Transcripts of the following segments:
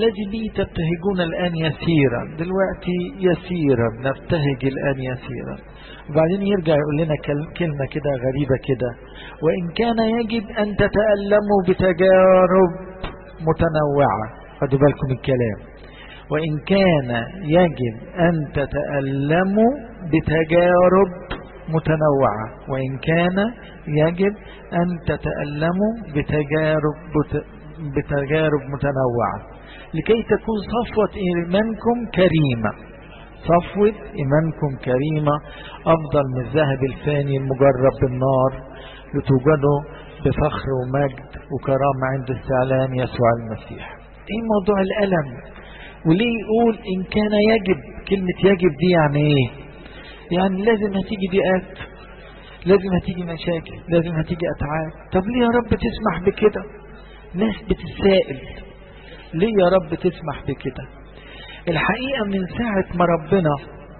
الذي به تبتهجون الآن يسيرا دلوقتي يسيرا نبتهج الآن يسيرا وبعدين يرجع يقول لنا كلمة كده غريبة كده وإن كان يجب أن تتألموا بتجارب متنوعة خدوا بالكم الكلام وإن كان يجب أن تتألموا بتجارب متنوعة وإن كان يجب أن تتألموا بتجارب بتجارب متنوعة لكي تكون صفوة إيمانكم كريمة صفوة إيمانكم كريمة أفضل من الذهب الفاني المجرب بالنار لتوجدوا بفخر ومجد وكرامة عند استعلان يسوع المسيح ايه موضوع الألم وليه يقول إن كان يجب كلمة يجب دي يعني ايه يعني لازم هتيجي ضيقات لازم هتيجي مشاكل لازم هتيجي أتعاب طب ليه يا رب تسمح بكده ناس بتتسائل ليه يا رب تسمح بكده الحقيقة من ساعة ما ربنا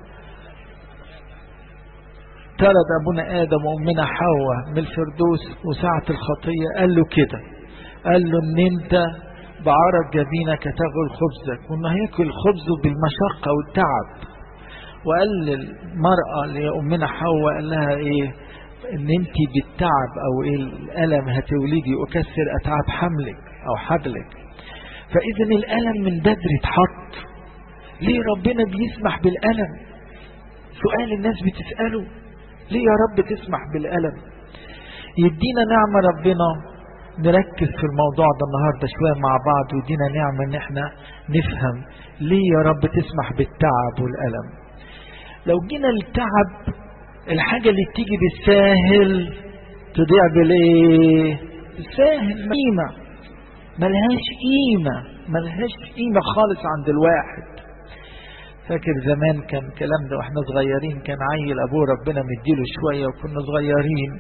طرد أبونا آدم وأمنا حواء من الفردوس وساعة الخطية قال له كده قال له إن أنت بعرض جبينك تاكل خبزك وإنه هياكل خبزه بالمشقة والتعب وقال للمرأة لأمنا حواء قال لها إيه إن أنت بالتعب أو إيه الألم هتولدي وكسر أتعاب حملك أو حبلك فإذا الألم من بدري اتحط ليه ربنا بيسمح بالألم سؤال الناس بتسأله ليه يا رب تسمح بالألم يدينا نعمة ربنا نركز في الموضوع ده النهاردة شوية مع بعض ويدينا نعمة ان احنا نفهم ليه يا رب تسمح بالتعب والألم لو جينا التعب الحاجة اللي بتيجي بالساهل تضيع بالايه بالساهل قيمة ملهاش قيمة ملهاش قيمة خالص عند الواحد فاكر زمان كان الكلام ده واحنا صغيرين كان عيل ابوه ربنا مديله شوية وكنا صغيرين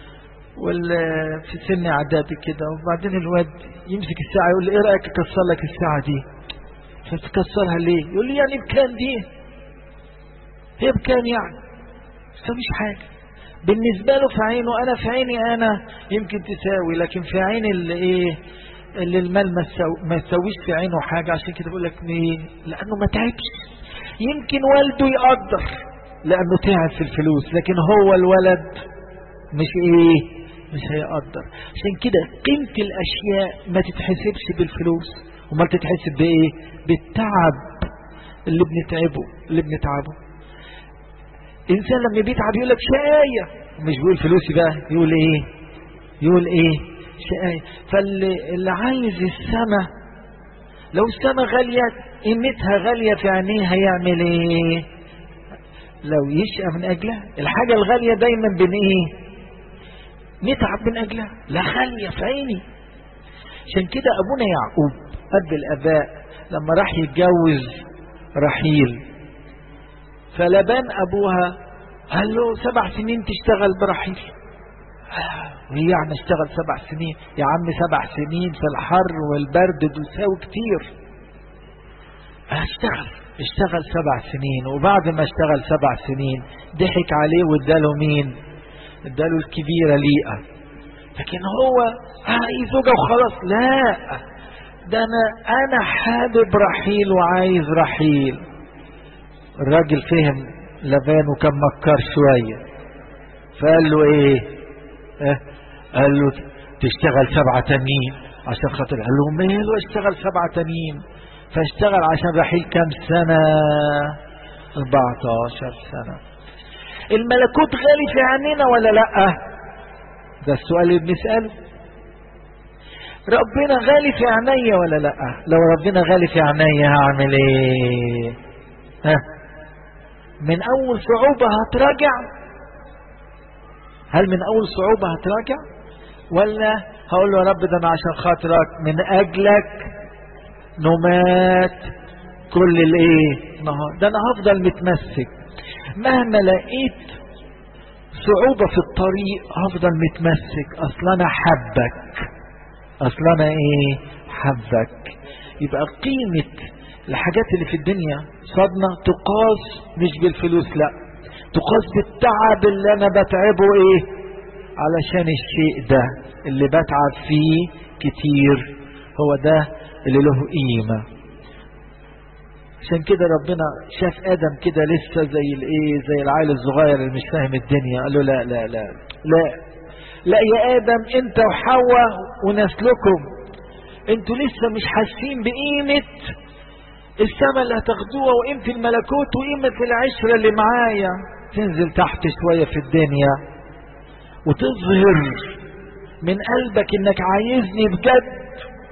في سن اعدادي كده وبعدين الواد يمسك الساعة يقول لي ايه رأيك اكسر لك الساعة دي فتكسرها ليه يقول لي يعني بكام دي هي بكام يعني مش حاجة بالنسبة له في عينه انا في عيني انا يمكن تساوي لكن في عين اللي ايه اللي المال ما يسويش في عينه حاجة عشان كده بقول لك ليه لانه ما تعبش يمكن والده يقدر لانه تعب في الفلوس لكن هو الولد مش ايه مش هيقدر عشان كده قيمة الاشياء ما تتحسبش بالفلوس وما تتحسب بايه بالتعب اللي بنتعبه اللي بنتعبه انسان لما بيتعب يقول لك شقاية مش بيقول فلوسي بقى يقول ايه يقول ايه شقاية فاللي عايز السماء لو السماء غالية قيمتها غالية في عينيه هيعمل ايه لو يشقى من اجلها الحاجة الغالية دايما بين ايه نتعب من اجلها لا غالية في عيني عشان كده ابونا يعقوب اب الاباء لما راح يتجوز رحيل فلبان ابوها قال له سبع سنين تشتغل برحيل وهي يعني اشتغل سبع سنين يا عم سبع سنين في الحر والبرد تساوي كتير اشتغل اشتغل سبع سنين وبعد ما اشتغل سبع سنين ضحك عليه واداله مين اداله الكبيرة ليئة لكن هو عايز زوجة وخلاص لا ده انا انا حابب رحيل وعايز رحيل الراجل فهم لبان وكان مكر شوية فقال له ايه اه قال له تشتغل سبعة تانيين عشان خاطر قال له ماله اشتغل سبعة تانيين فاشتغل عشان رحيل كام سنة 14 سنة الملكوت غالي في عينينا ولا لا ده السؤال اللي بنسأله ربنا غالي في عينيا ولا لا لو ربنا غالي في عينيا هعمل ايه ها من اول صعوبة هتراجع هل من اول صعوبة هتراجع ولا هقول له يا رب ده انا عشان خاطرك من اجلك نمات كل الايه نهار ده انا هفضل متمسك مهما لقيت صعوبة في الطريق هفضل متمسك اصل انا حبك اصل انا ايه حبك يبقى قيمة الحاجات اللي في الدنيا صدمة تقاس مش بالفلوس لا تقاس بالتعب اللي انا بتعبه ايه علشان الشيء ده اللي بتعب فيه كتير هو ده اللي له قيمة عشان كده ربنا شاف ادم كده لسه زي الايه زي العيل الصغير اللي مش فاهم الدنيا قال له لا لا لا لا لا يا ادم انت وحواء ونسلكم انتوا لسه مش حاسين بقيمه السماء اللي هتاخدوها وقيمه الملكوت وقيمه العشره اللي معايا تنزل تحت شويه في الدنيا وتظهر من قلبك انك عايزني بجد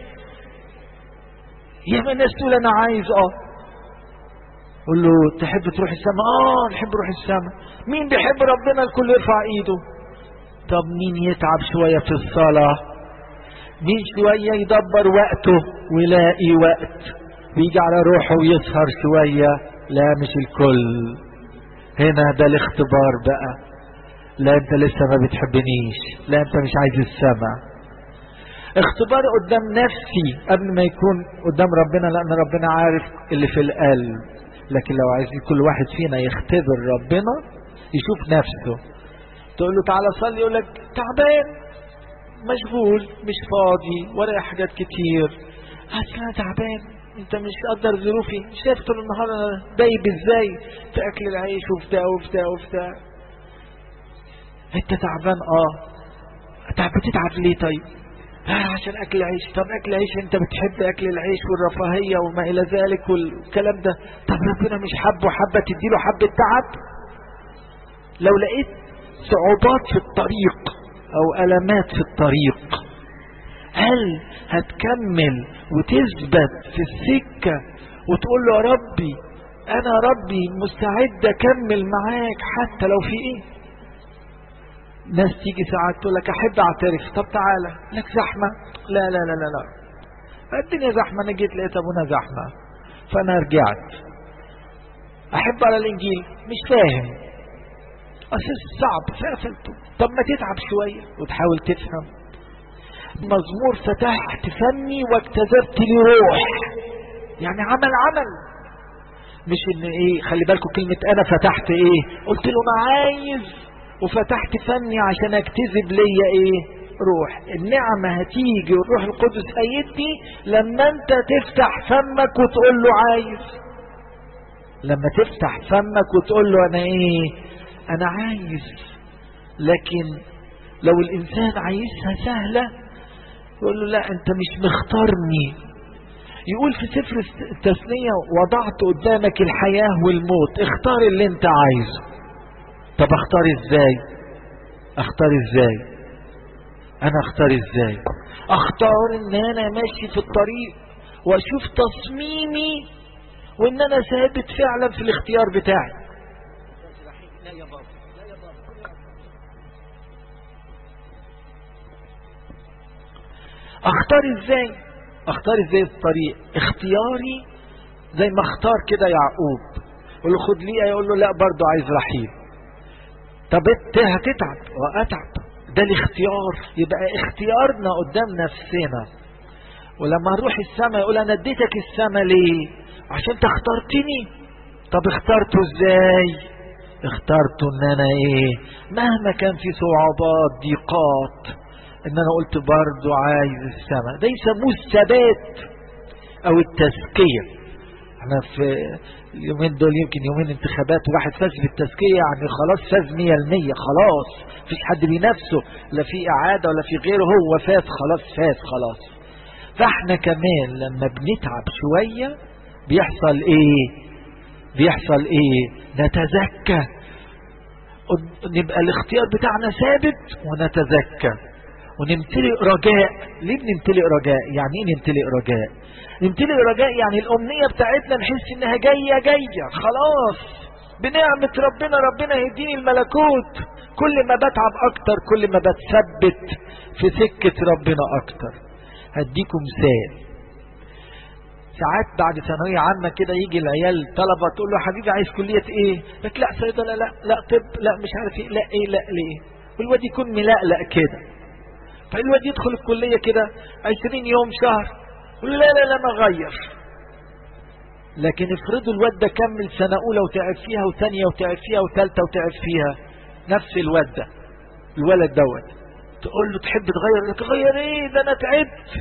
يا ما الناس تقول انا عايز اه قول له تحب تروح السماء اه نحب نروح السماء مين بيحب ربنا الكل يرفع ايده طب مين يتعب شويه في الصلاه مين شويه يدبر وقته ويلاقي وقت ويجي على روحه ويسهر شويه لا مش الكل هنا ده الاختبار بقى لا انت لسه ما بتحبنيش لا انت مش عايز السماء اختبار قدام نفسي قبل ما يكون قدام ربنا لان ربنا عارف اللي في القلب لكن لو عايزين كل واحد فينا يختبر ربنا يشوف نفسه تقول له تعالى صلي يقول لك تعبان مشغول مش فاضي ورايا حاجات كتير اصل انا تعبان انت مش قدر ظروفي شايف طول النهار انا دايب ازاي في اكل العيش وفي ده وفي ده وفي ده انت تعبان اه تعب بتتعب ليه طيب آه عشان اكل العيش طب اكل العيش انت بتحب اكل العيش والرفاهيه وما الى ذلك والكلام ده طب ربنا مش حبه حبه تديله حبه تعب لو لقيت صعوبات في الطريق او المات في الطريق هل هتكمل وتثبت في السكه وتقول له يا ربي انا ربي مستعد اكمل معاك حتى لو في ايه ناس تيجي ساعات تقول لك احب اعترف طب تعالى لك زحمه لا لا لا لا لا الدنيا زحمه انا جيت لقيت ابونا زحمه فانا رجعت احب على الانجيل مش فاهم اساس صعب فقفلته طب ما تتعب شويه وتحاول تفهم مزمور فتحت فمي واكتسبت لي روح يعني عمل عمل مش ان ايه خلي بالكم كلمه انا فتحت ايه قلت له انا عايز وفتحت فمي عشان اكتسب ليا ايه روح النعمة هتيجي والروح القدس هيدي لما انت تفتح فمك وتقول له عايز لما تفتح فمك وتقول له انا ايه انا عايز لكن لو الانسان عايزها سهلة يقول له لا انت مش مختارني يقول في سفر التثنية وضعت قدامك الحياة والموت اختار اللي انت عايزه طب اختار ازاي اختار ازاي انا اختار ازاي اختار ان انا ماشي في الطريق واشوف تصميمي وان انا ثابت فعلا في الاختيار بتاعي اختار ازاي اختار ازاي الطريق اختياري زي ما اختار كده يعقوب يقول له خد ليه يقول له لا برضه عايز رحيل طب انت هتتعب واتعب ده الاختيار يبقى اختيارنا قدام نفسنا ولما نروح السماء يقول انا اديتك السماء ليه عشان انت اخترتني طب اخترته ازاي اخترته ان انا ايه مهما كان في صعوبات ضيقات ان انا قلت برضو عايز السماء ده يسموه الثبات او التزكيه احنا في اليومين دول يمكن يومين انتخابات وواحد فاز بالتزكيه يعني خلاص فاز 100% خلاص مفيش حد بينافسه لا في اعاده ولا في غيره هو فاز خلاص فاز خلاص فاحنا كمان لما بنتعب شويه بيحصل ايه بيحصل ايه نتزكى نبقى الاختيار بتاعنا ثابت ونتزكى ونمتلئ رجاء ليه بنمتلئ رجاء يعني ايه نمتلئ رجاء نمتلئ رجاء يعني الامنيه بتاعتنا نحس انها جايه جايه خلاص بنعمه ربنا ربنا يديني الملكوت كل ما بتعب اكتر كل ما بتثبت في سكه ربنا اكتر هديكم مثال ساعات بعد ثانوية عامة كده يجي العيال طلبة تقول له حبيبي عايز كلية ايه؟ لك لا صيدلة لا لا طب لا مش عارف ايه لا ايه لا ليه؟ والواد يكون ملقلق كده فالواد يدخل الكلية كده 20 يوم شهر يقول لا لا لا ما غير لكن افرضوا الواد ده كمل سنة أولى وتعب فيها وثانية وتعب فيها وثالثة وتعب فيها نفس الواد ده الولد دوت تقول له تحب تغير لك غير ايه ده انا تعبت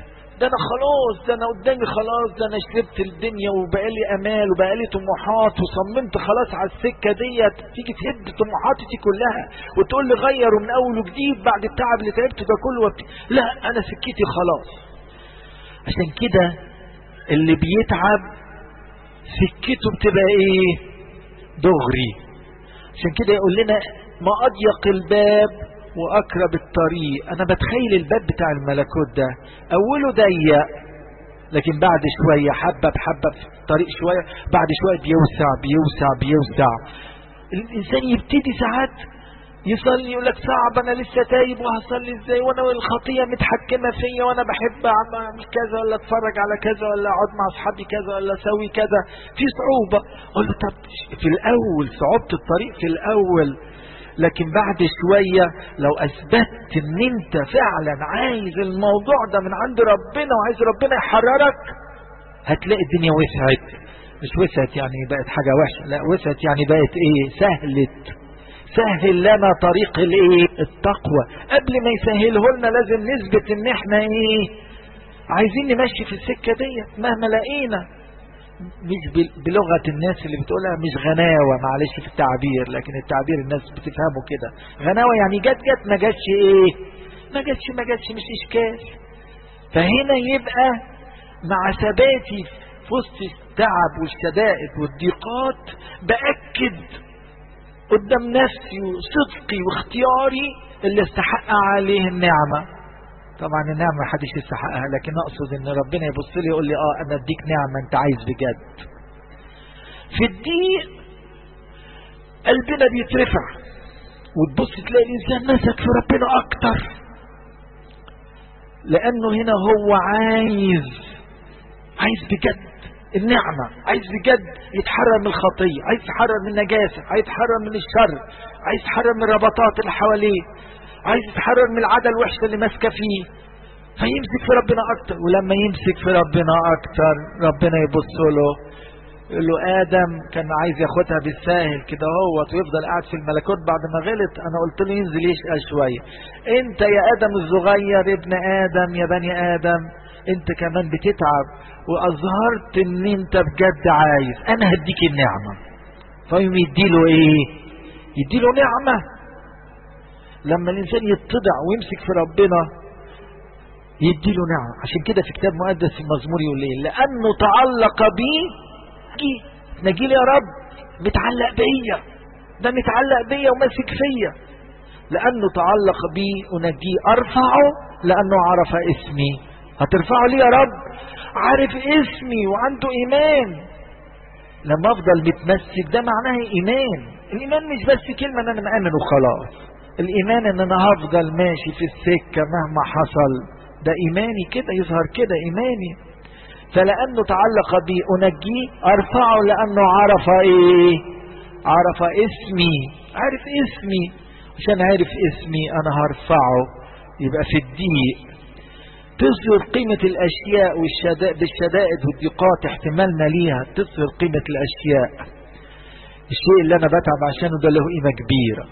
ده انا خلاص ده انا قدامي خلاص ده انا شربت الدنيا وبقالي امال وبقالي طموحات وصممت خلاص على السكه ديت تيجي تهد طموحاتي دي كلها وتقول لي غير من اول وجديد بعد التعب اللي تعبته ده كله وبت... لا انا سكتي خلاص عشان كده اللي بيتعب سكته بتبقى ايه دغري عشان كده يقول لنا ما اضيق الباب واقرب الطريق انا بتخيل الباب بتاع الملكوت ده اوله ضيق لكن بعد شوية حبة بحبة في الطريق شوية بعد شوية بيوسع بيوسع بيوسع الإنسان يبتدي ساعات يصلي يقول لك صعب أنا لسه تايب وهصلي إزاي وأنا الخطية متحكمة فيا وأنا بحب أعمل كذا ولا أتفرج على كذا ولا أقعد مع أصحابي كذا ولا أسوي كذا في صعوبة أقول له طب في الأول صعوبة الطريق في الأول لكن بعد شوية لو أثبتت إن أنت فعلا عايز الموضوع ده من عند ربنا وعايز ربنا يحررك هتلاقي الدنيا وسعت مش وسعت يعني بقت حاجة وحشة لا وسعت يعني بقت إيه سهلت سهل لنا طريق الايه التقوى قبل ما يسهله لنا لازم نثبت ان احنا ايه عايزين نمشي في السكة ديت مهما لقينا مش بلغة الناس اللي بتقولها مش غناوة معلش في التعبير لكن التعبير الناس بتفهمه كده غناوة يعني جت جت ما جاتش ايه ما جاتش ما جاتش مش اشكال فهنا يبقى مع ثباتي في وسط التعب والشدائد والضيقات بأكد قدام نفسي وصدقي واختياري اللي استحق عليه النعمة طبعا النعمة محدش يستحقها لكن اقصد ان ربنا يبص لي يقول لي اه انا اديك نعمة انت عايز بجد في الضيق قلبنا بيترفع وتبص تلاقي الانسان مسك في ربنا اكتر لانه هنا هو عايز عايز بجد النعمة عايز بجد يتحرر من الخطية عايز يتحرر من النجاسة عايز يتحرر من الشر عايز يتحرر من الربطات اللي حواليه عايز يتحرر من العادة الوحشة اللي ماسكة فيه فيمسك في ربنا أكتر ولما يمسك في ربنا أكتر ربنا يبص له يقول له آدم كان عايز ياخدها بالساهل كده هو ويفضل قاعد في الملكوت بعد ما غلط أنا قلت له ينزل يشقى شوية أنت يا آدم الصغير ابن آدم يا بني آدم أنت كمان بتتعب واظهرت ان انت بجد عايز انا هديك النعمة فيقوم يديله ايه يديله نعمة لما الانسان يتضع ويمسك في ربنا يديله نعمة عشان كده في كتاب مقدس في المزمور يقول ايه لانه تعلق بي نجي يا رب متعلق بيا ده متعلق بيا وماسك فيا لانه تعلق بي انجيه ارفعه لانه عرف اسمي هترفعه ليه يا رب عارف اسمي وعنده ايمان لما افضل متمسك ده معناه ايمان الايمان مش بس كلمة ان انا مآمن وخلاص الايمان ان انا هفضل ماشي في السكة مهما حصل ده ايماني كده يظهر كده ايماني فلانه تعلق بي انجيه ارفعه لانه عرف ايه عرف اسمي عارف اسمي عشان عارف اسمي انا هرفعه يبقى في الضيق تظهر قيمة الأشياء والشدائد بالشدائد والضيقات احتمالنا ليها تظهر قيمة الأشياء الشيء اللي أنا بتعب عشانه ده له قيمة كبيرة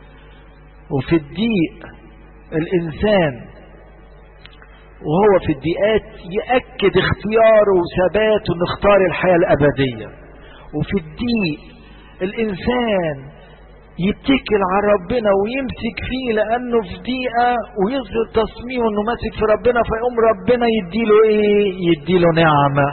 وفي الضيق الإنسان وهو في الضيقات يأكد اختياره وثباته انه اختار الحياة الأبدية وفي الضيق الإنسان يتكل على ربنا ويمسك فيه لانه في دقيقة ويظهر تصميمه انه ماسك في ربنا فيقوم ربنا يديله ايه يديله نعمة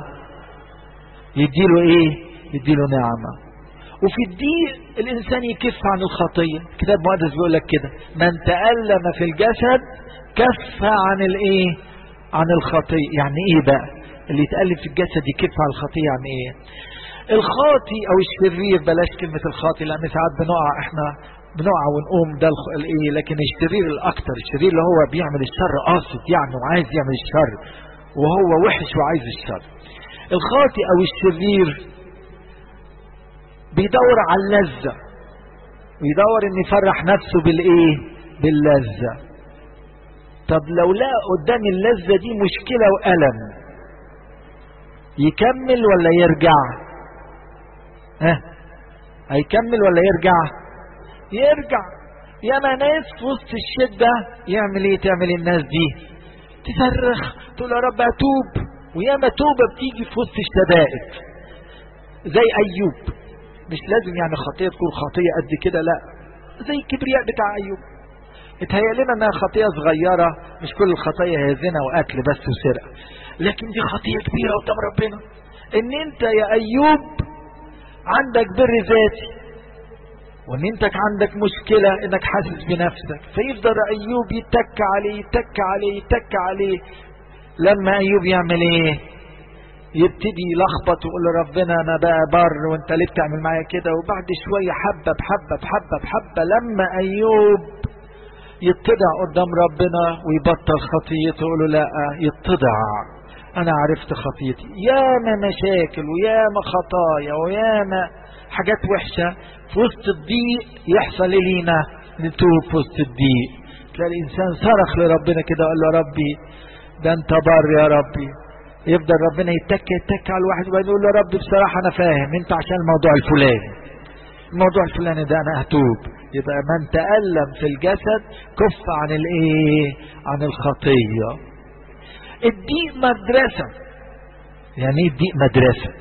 يديله ايه يديله نعمة وفي الضيق الانسان يكف عن الخطية كتاب مقدس بيقول لك كده من تألم في الجسد كف عن الايه عن الخطية يعني ايه بقى اللي يتألم في الجسد يكف عن الخطية يعني ايه الخاطي او الشرير بلاش كلمة الخاطي لان ساعات بنقع احنا بنقع ونقوم ده الايه لكن الشرير الاكتر الشرير اللي هو بيعمل الشر قاصد يعني وعايز يعمل الشر وهو وحش وعايز الشر الخاطي او الشرير بيدور على اللذة ويدور ان يفرح نفسه بالايه باللذة طب لو لقى قدام اللذة دي مشكلة وألم يكمل ولا يرجع ها هيكمل ولا يرجع يرجع ياما ناس في وسط الشدة يعمل ايه تعمل الناس دي تصرخ تقول يا رب اتوب وياما توبة بتيجي في وسط الشدائد زي ايوب مش لازم يعني خطية تكون خطية قد كده لا زي الكبرياء بتاع ايوب اتهيأ لنا انها خطية صغيرة مش كل الخطايا هي زنا وقتل بس وسرقة لكن دي خطية كبيرة قدام ربنا ان انت يا ايوب عندك بر ذاتي وان انت عندك مشكلة انك حاسس بنفسك فيفضل ايوب يتك عليه يتك عليه يتك عليه لما ايوب يعمل ايه يبتدي يلخبط ويقول لربنا انا بقى بر وانت ليه بتعمل معايا كده وبعد شوية حبة بحبة بحبة بحبة لما ايوب يتضع قدام ربنا ويبطل خطيته يقول له لا يتضع انا عرفت خطيتي ياما مشاكل وياما خطايا وياما حاجات وحشة في وسط الضيق يحصل لينا نتوب في وسط الضيق تلاقي الانسان صرخ لربنا كده وقال له ربي ده انت بر يا ربي يفضل ربنا يتك يتك على الواحد وبعدين يقول له ربي بصراحة انا فاهم انت عشان الموضوع الفلاني الموضوع الفلاني ده انا هتوب يبقى من تألم في الجسد كف عن الايه عن الخطية الضيق مدرسة يعني ايه الضيق مدرسة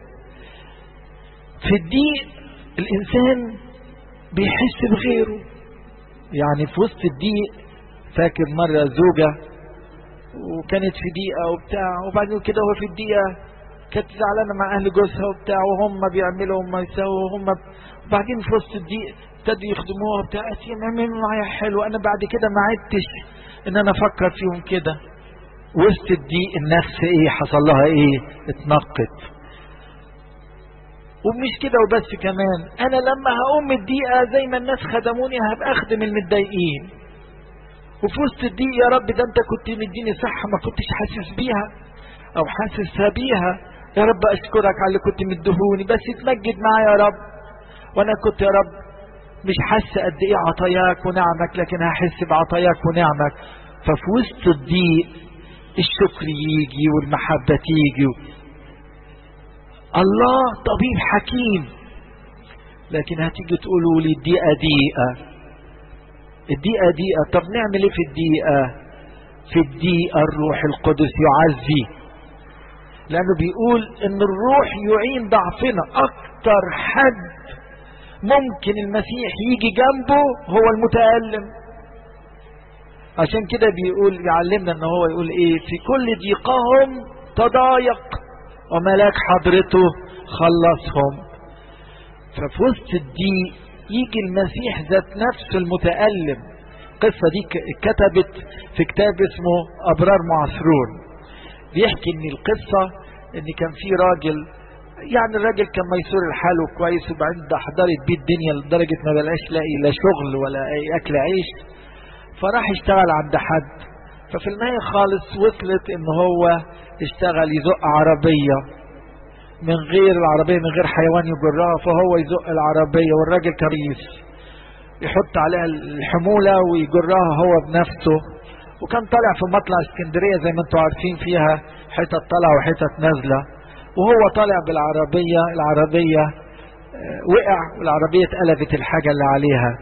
في الضيق الانسان بيحس بغيره يعني في وسط الضيق فاكر مرة زوجة وكانت في دقيقة وبتاع وبعدين كده هو في الدقيقة كانت زعلانة مع أهل جوزها وبتاع وهم بيعملوا وهم يسووا وهم وبعدين في وسط الدقيقة ابتدوا يخدموها وبتاع يعملوا معايا حلو أنا بعد كده ما عدتش إن أنا أفكر فيهم كده وسط الدقيق النفس إيه حصل لها إيه اتنقت ومش كده وبس كمان أنا لما هقوم من الدقيقة زي ما الناس خدموني هبقى أخدم المتضايقين وفي وسط الضيق يا رب ده انت كنت مديني صحة ما كنتش حاسس بيها او حاسسها بيها يا رب اشكرك على اللي كنت مدهوني بس اتمجد معايا يا رب وانا كنت يا رب مش حاسة قد ايه عطاياك ونعمك لكن هحس بعطاياك ونعمك ففي وسط الضيق الشكر يجي والمحبة تيجي الله طبيب حكيم لكن هتيجي تقولوا لي الدقيقة دقيقة الدقيقة دقيقة طب نعمل ايه في الدقيقة في الدقيقة الروح القدس يعزي لانه بيقول ان الروح يعين ضعفنا اكتر حد ممكن المسيح يجي جنبه هو المتألم عشان كده بيقول يعلمنا ان هو يقول ايه في كل ضيقهم تضايق وملاك حضرته خلصهم ففي وسط الضيق يجي المسيح ذات نفسه المتألم القصة دي اتكتبت في كتاب اسمه أبرار معصرون بيحكي ان القصة ان كان في راجل يعني الراجل كان ميسور الحال وكويس وبعدين ده حضرت بيه الدنيا لدرجة ما بلاش لاقي لا شغل ولا اي اكل عيش فراح يشتغل عند حد ففي النهاية خالص وصلت ان هو اشتغل يزق عربية من غير العربية من غير حيوان يجرها فهو يزق العربية والراجل كريس يحط عليها الحمولة ويجرها هو بنفسه وكان طالع في مطلع اسكندرية زي ما انتم عارفين فيها حتت طالعة وحتت نازلة وهو طالع بالعربية العربية وقع والعربية اتقلبت الحاجة اللي عليها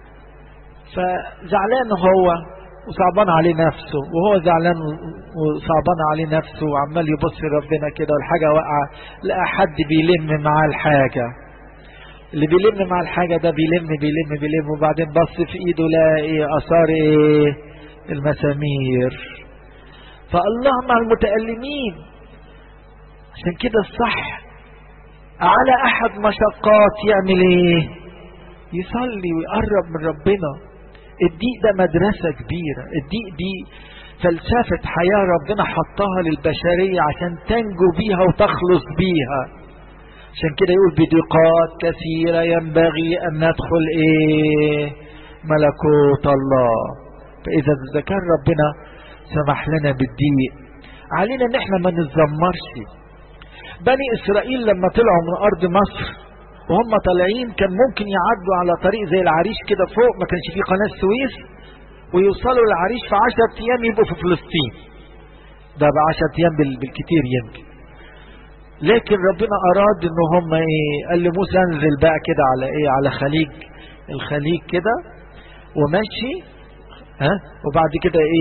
فزعلان هو وصعبان عليه نفسه وهو زعلان وصعبان عليه نفسه وعمال يبص ربنا كده والحاجة واقعة لقى حد بيلم معاه الحاجة اللي بيلم مع الحاجة ده بيلم بيلم بيلم وبعدين بص في ايده لقى ايه اثار ايه المسامير فالله مع المتألمين عشان كده الصح على احد مشقات يعمل ايه يصلي ويقرب من ربنا الضيق ده مدرسة كبيرة الضيق دي فلسفة حياة ربنا حطها للبشرية عشان تنجو بيها وتخلص بيها عشان كده يقول بضيقات كثيرة ينبغي أن ندخل إيه ملكوت الله فإذا إذا كان ربنا سمح لنا بالضيق علينا إن إحنا ما نتذمرش بني إسرائيل لما طلعوا من أرض مصر وهم طالعين كان ممكن يعدوا على طريق زي العريش كده فوق ما كانش فيه قناة السويس ويوصلوا العريش في عشرة أيام يبقوا في فلسطين ده بعشرة أيام بالكتير يمكن لكن ربنا أراد إن هم إيه قال لموسى انزل بقى كده على إيه على خليج الخليج كده ومشي ها وبعد كده إيه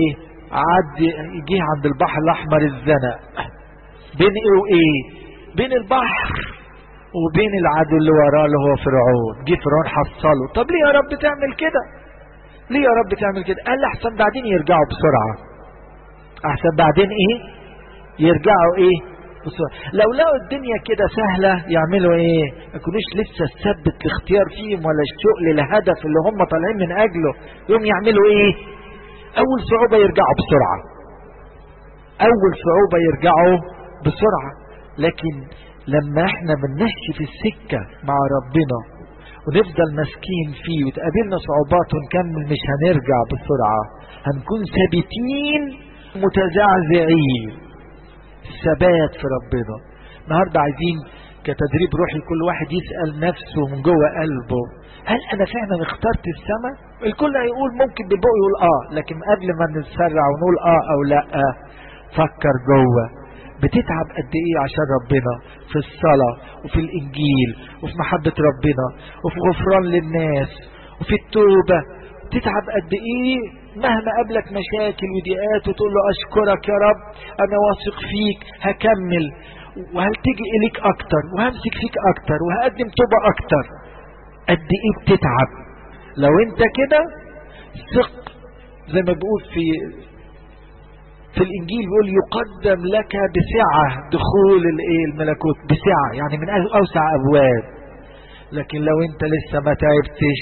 عدي يجي عند البحر الاحمر الزنق بين ايه وايه بين البحر وبين العدو اللي وراه اللي هو فرعون جه فرعون حصله طب ليه يا رب تعمل كده ليه يا رب تعمل كده قال احسن بعدين يرجعوا بسرعه احسن بعدين ايه يرجعوا ايه بسرعه لو لقوا الدنيا كده سهله يعملوا ايه ما يكونوش لسه ثبت الاختيار فيهم ولا الشوق للهدف اللي هم طالعين من اجله يوم يعملوا ايه اول صعوبه يرجعوا بسرعه اول صعوبه يرجعوا بسرعه لكن لما احنا بنمشي في السكه مع ربنا ونفضل ماسكين فيه وتقابلنا صعوبات ونكمل مش هنرجع بسرعه هنكون ثابتين متزعزعين ثبات في ربنا النهارده عايزين كتدريب روحي كل واحد يسأل نفسه من جوه قلبه هل انا فعلا اخترت السماء الكل هيقول ممكن بالبق يقول اه لكن قبل ما نتسرع ونقول اه او لا فكر جوه بتتعب قد ايه عشان ربنا في الصلاة وفي الانجيل وفي محبة ربنا وفي غفران للناس وفي التوبة تتعب قد ايه مهما قابلك مشاكل وضيقات وتقول له اشكرك يا رب انا واثق فيك هكمل وهلتجي اليك اكتر وهمسك فيك اكتر وهقدم توبة اكتر قد ايه بتتعب لو انت كده ثق زي ما بيقول في في الانجيل بيقول يقدم لك بسعة دخول الايه الملكوت بسعة يعني من اوسع ابواب لكن لو انت لسه ما تعبتش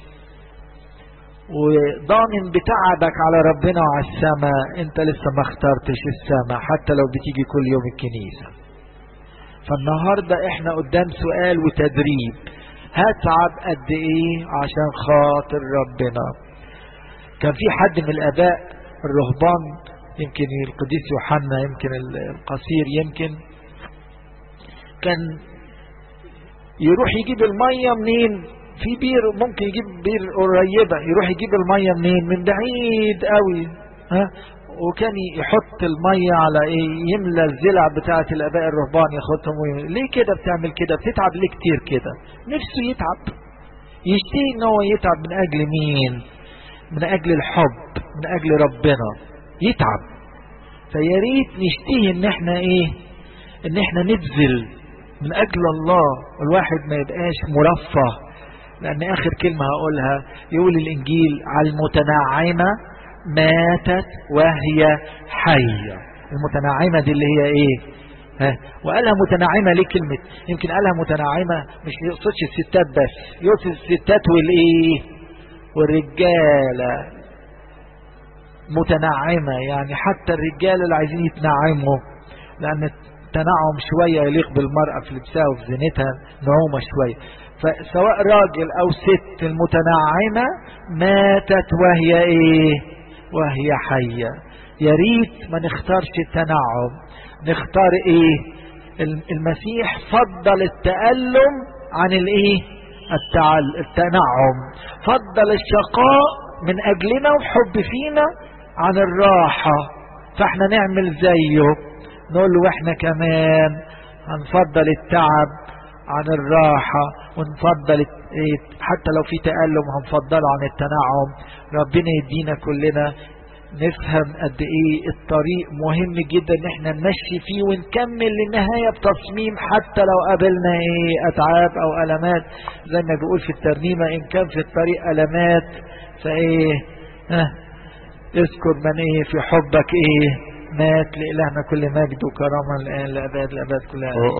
وضامن بتعبك على ربنا وعلى السماء انت لسه ما اخترتش السماء حتى لو بتيجي كل يوم الكنيسة فالنهاردة احنا قدام سؤال وتدريب هتعب قد ايه عشان خاطر ربنا كان في حد من الاباء الرهبان يمكن القديس يوحنا يمكن القصير يمكن كان يروح يجيب المية منين في بير ممكن يجيب بير قريبة يروح يجيب المية منين من بعيد قوي ها وكان يحط المية على ايه يملى الزلع بتاعة الاباء الرهبان ياخدهم ويملى. ليه كده بتعمل كده بتتعب ليه كتير كده نفسه يتعب يشتهي ان هو يتعب من اجل مين من اجل الحب من اجل ربنا يتعب فيا ريت نشتهي ان احنا ايه ان احنا نبذل من اجل الله الواحد ما يبقاش مرفه لان اخر كلمة هقولها يقول الانجيل على المتنعمة ماتت وهي حية المتنعمة دي اللي هي ايه ها وقالها متنعمة ليه كلمة يمكن قالها متنعمة مش يقصدش الستات بس يقصد الستات والايه والرجالة متنعمة يعني حتى الرجال اللي عايزين يتنعموا لأن التنعم شوية يليق بالمرأة في لبسها وفي زينتها نعومة شوية فسواء راجل أو ست المتنعمة ماتت وهي إيه وهي حية يا ريت ما نختارش التنعم نختار إيه المسيح فضل التألم عن الإيه التعل التنعم فضل الشقاء من أجلنا وحب فينا عن الراحة فاحنا نعمل زيه نقول له احنا كمان هنفضل التعب عن الراحة ونفضل حتى لو في تألم هنفضله عن التنعم ربنا يدينا كلنا نفهم قد ايه الطريق مهم جدا ان احنا نمشي فيه ونكمل للنهاية بتصميم حتى لو قابلنا ايه اتعاب او المات زي ما بيقول في الترنيمة ان كان في الطريق المات فايه اه اذكر من ايه في حبك ايه مات لإلهنا كل مجد وكرامة الآن لأباد الأباد كلها